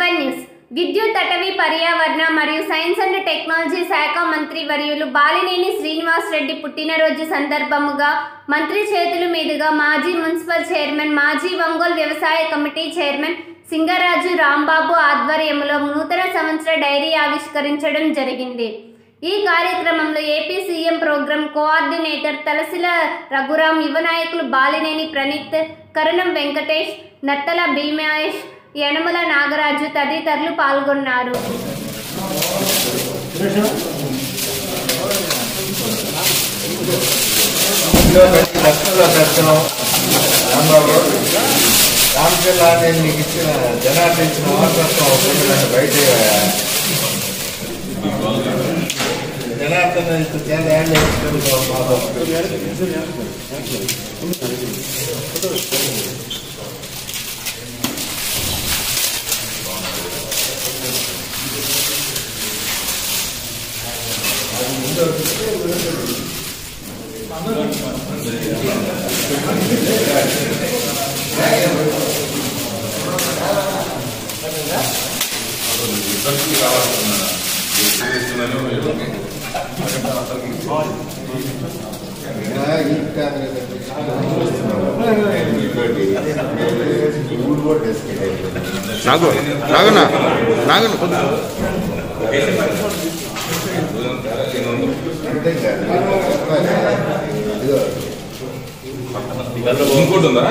urban news విద్యుత్ అటవీ పర్యావరణ మరియు సైన్స్ అండ్ టెక్నాలజీ శాఖ మంత్రి వర్యులు బాలినేని శ్రీనివాస్ రెడ్డి పుట్టినరోజు సందర్భముగా మంత్రి చేతుల మీదుగా మాజీ మున్సిపల్ చైర్మన్ మాజీ ఒంగోలు వ్యవసాయ కమిటీ చైర్మన్ సింగరాజు రాంబాబు ఆధ్వర్యంలో నూతన సంవత్సర డైరీ ఆవిష్కరించడం జరిగింది ఈ కార్యక్రమంలో AP CM program coordinator Talasila Raghuram యువ నాయకులు బాలినేని ప్రణీత్ కరణం వెంకటేష్ నత్తల భీమేష్ యనమల నాగరాజు తదితరులు పాల్గొన్నారు లక్షల దర్శనం రాంబాబు రామపిల్ల నేను నీకు ఇచ్చిన జనార్దన్ ఇచ్చిన వారసత్వం ఒకటి నన్ను బయట జనార్దన్ ఇంత తేడా ఏళ్ళు ఇచ్చిన మాధవ్ నాగు నాగన్న నాగన్న ఇంకోటి ఉందా